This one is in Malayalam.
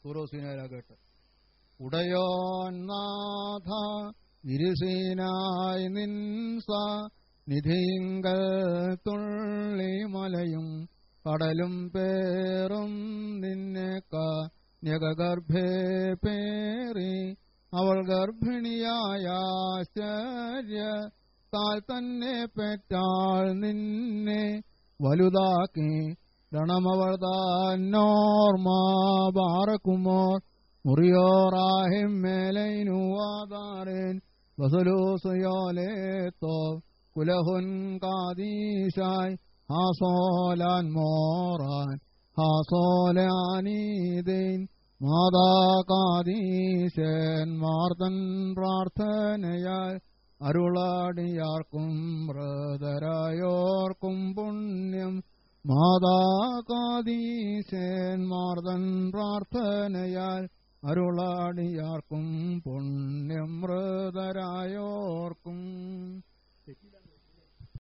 തുറസിനാകട്ടെ ഉടയോൻ നാഥ ഇരുസീനായി നിൻസ നിധിങ്കൽ തുള്ളി മലയും കടലും പേറും നിന്നെ കന്യകഗർഭേ പേറി അവൾ ഗർഭിണിയായ ആശ്ചര്യ താൽ തന്നെ പെറ്റാൾ നിന്നെ വലുതാക്കി രണമവൾ താന്നോർമ ബാറക്കുമോർ മുറിയോറാഹിം മേലൈനു ആധാരൻ ബസലൂസുയോലേത്തോ കുലഹുൻ കാദീശായ് ഹാസോലാൻ മോറാൻ ഹാസോലാനീതേൻ മാതാ കാദീശൻ മാർത്തൻ പ്രാർത്ഥനയാൽ അരുളാടിയാർക്കും മൃതരായോർക്കും പുണ്യം മാതാ കാദീശൻ മാർത്തൻ പ്രാർത്ഥനയാൽ അരുളാടിയാർക്കും പുണ്യം മൃതരായോർക്കും